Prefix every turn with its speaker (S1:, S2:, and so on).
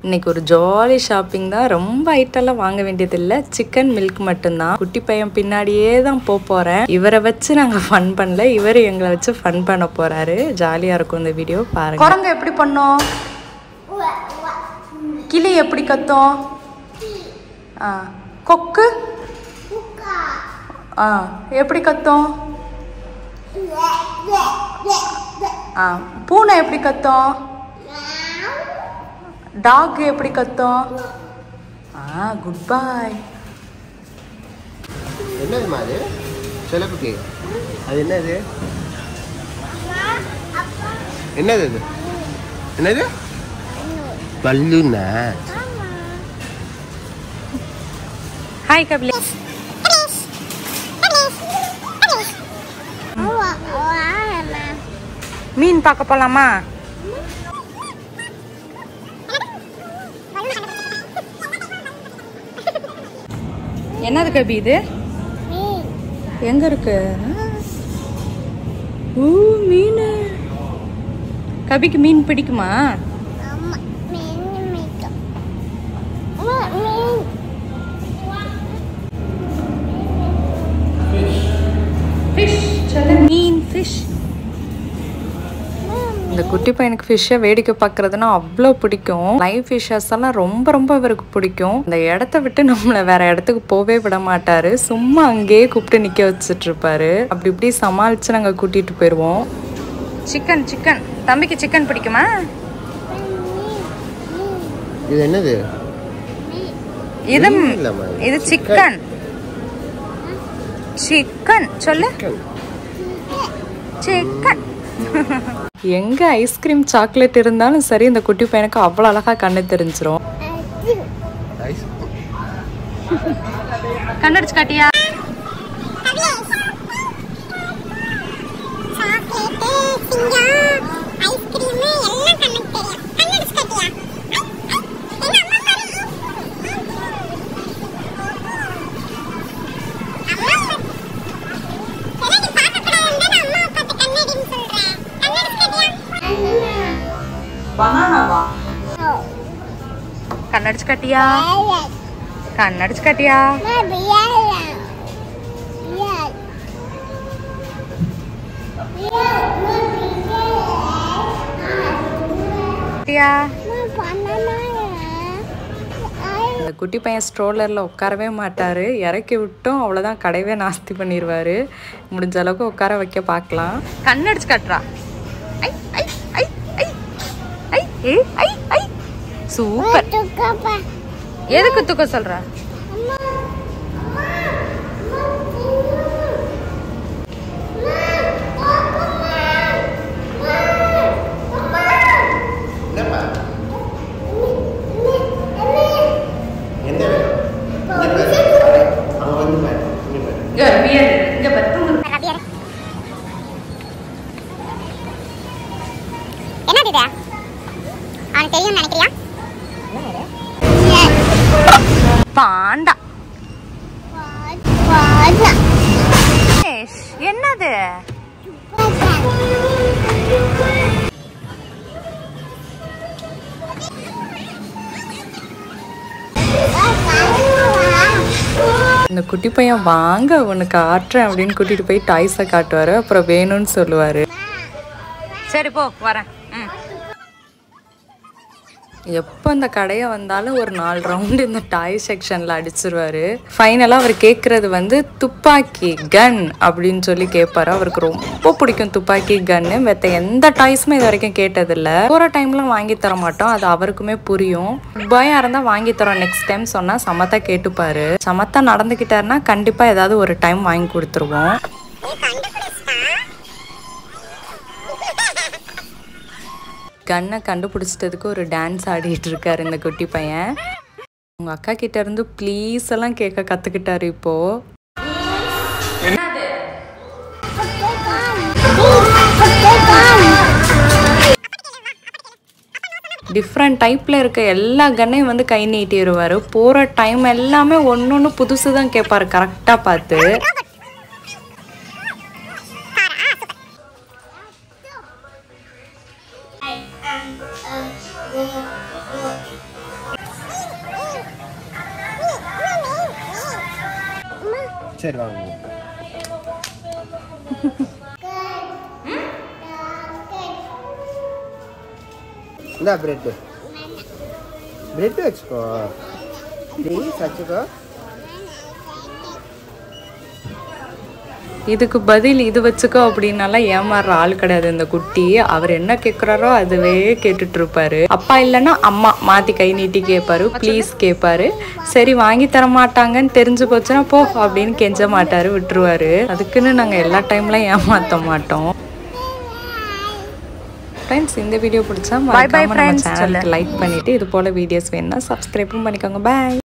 S1: இன்னைக்கு ஒரு jolly shopping தான் ரொம்ப ஐட்டம்லாம் வாங்க வேண்டியதில்லை சிக்கன் மில்க் மட்டும்தான் குட்டி பையன் பின்னாடியே தான் போக போகிறேன் இவரை வச்சு நாங்கள் ஃபன் பண்ணல இவர் எங்களை வச்சு ஃபன் பண்ண போகிறாரு ஜாலியாக இருக்கும் இந்த வீடியோ பாருங்க குரங்க எப்படி பண்ணோம் கிளி எப்படி கத்தும் ஆ கொக்கு ஆ எப்படி கத்தும் ஆ பூனை எப்படி கத்தும் டாக் எப்படி கத்தும் ஆ குட் பாய்
S2: என்னதுமா அது சிலப்புக்கு அது என்னது என்னது அது என்னது பல்லுனா
S1: ஹாய் கபிலி மீன் பார்க்க போலாமா என்னது கபி இது எங்க இருக்கு ஊ மீன் கபிக்கு மீன் பிடிக்குமா மீன் ஃபிஷ் இந்த குட்டி பையனுக்கு ஃபிஷ்ஷை வேடிக்கை பார்க்கறதுனா அவ்வளோ பிடிக்கும் லைவ் ஃபிஷ்ஷஸ் எல்லாம் ரொம்ப ரொம்ப இவருக்கு பிடிக்கும் இந்த இடத்த விட்டு நம்மளை வேற இடத்துக்கு போவே விட மாட்டாரு சும்மா அங்கேயே கூப்பிட்டு நிற்க வச்சுட்டு இருப்பாரு அப்படி இப்படி சமாளிச்சு நாங்கள் கூட்டிட்டு போயிடுவோம் சிக்கன் சிக்கன் தம்பிக்கு சிக்கன் பிடிக்குமா
S2: இது என்னது
S1: இது
S2: மீன் இல்லம்மா,
S1: இது
S2: chicken.
S1: சிக்கன் சிக்கன் சொல்லு சிக்கன் எங்க ஐஸ்கிரீம் சாக்லேட் இருந்தாலும் சரி இந்த குட்டி பையனுக்கு அவ்வளோ அழகா கண்ணு தெரிஞ்சிரும்
S2: ஐஸ்
S1: கண்ணடிச்சு காட்டியா கண்ணடிச்சு காட்டியா கண்ணடிச்சு காட்டியா காட்டியா இந்த குட்டி பையன் ஸ்ட்ரோலரில் உட்காரவே மாட்டார் இறக்கி விட்டும் அவ்வளோதான் கடையவே நாஸ்தி பண்ணிடுவார் முடிஞ்ச அளவுக்கு உட்கார வைக்க பார்க்கலாம் கண்ணடிச்சு காட்டுறா ஐ ஐ ஐ ஐ ஐ ஏ ஐ ஐ சூப்பர் எதுக்கு தூக்க சொல்ற
S2: என்னப்பா எந்த வேணும் இங்க பாரு. அவன் வந்து பாரு இங்க பாரு
S1: இங்க ஒரு பியர் இங்க பத்து
S3: என்னது இது அவனுக்கு தெரியும் நினைக்கிறியா
S1: பாண்டா ஏஷ், என்னது இந்த குட்டி பையன் வாங்க உனக்கு ஆட்டுறேன் அப்படின்னு கூட்டிட்டு போய் டாய்ஸை காட்டுவாரு அப்புறம் வேணும்னு சொல்லுவாரு சரி போ வரேன் எப்போ இந்த கடையை வந்தாலும் ஒரு நாலு ரவுண்டு இந்த டாய் செக்ஷனில் அடிச்சிருவாரு ஃபைனலாக அவர் கேட்குறது வந்து துப்பாக்கி கன் அப்படின்னு சொல்லி கேட்பாரு அவருக்கு ரொம்ப பிடிக்கும் துப்பாக்கி கன்னு மற்ற எந்த டாய்ஸுமே இது வரைக்கும் கேட்டதில்ல போகிற டைம்லாம் வாங்கி தர மாட்டோம் அது அவருக்குமே புரியும் பயம் இருந்தால் வாங்கி தரோம் நெக்ஸ்ட் டைம் சொன்னால் சமத்தா கேட்டுப்பாரு சமத்தா நடந்துக்கிட்டாருன்னா கண்டிப்பாக ஏதாவது ஒரு டைம் வாங்கி கொடுத்துருவோம் கன்னை கண்டுபிடிச்சிட்டதுக்கு ஒரு டான்ஸ் ஆடிட்டு இருக்காரு இந்த குட்டி பையன் உங்க அக்கா கிட்ட இருந்து ப்ளீஸ் எல்லாம் கேட்க கத்துக்கிட்டாரு இப்போ டிஃப்ரெண்ட் டைப்ல இருக்க எல்லா கன்னையும் வந்து கை நீட்டிடுவாரு போற டைம் எல்லாமே ஒன்னொன்னு புதுசு தான் கேட்பாரு கரெக்டா பார்த்து
S3: ஆ
S2: சரி வாங்க இந்தா பிரெட்டு பிரெட் வச்சுக்கோ ப்ளீஸ் வச்சுக்கோ
S1: இதுக்கு பதில் இது வச்சுக்கோ அப்படின்னாலாம் ஏமாறுற ஆள் கிடையாது இந்த குட்டி அவர் என்ன கேட்குறாரோ அதுவே கேட்டுட்டு இருப்பாரு அப்பா இல்லைன்னா அம்மா மாத்தி கை நீட்டி கேட்பாரு ப்ளீஸ் கேட்பாரு சரி வாங்கி தர மாட்டாங்கன்னு தெரிஞ்சு போச்சுன்னா போ அப்படின்னு கெஞ்ச மாட்டாரு விட்டுருவாரு அதுக்குன்னு நாங்க எல்லா டைம்லாம் ஏமாத்த மாட்டோம் ஃப்ரெண்ட்ஸ் இந்த வீடியோ பிடிச்சா மறக்காம நம்ம சேனலுக்கு லைக் பண்ணிட்டு இது போல வீடியோஸ் வேணும்னா சப்ஸ்கிரைபும் பண்ணிக்கோங்க பாய்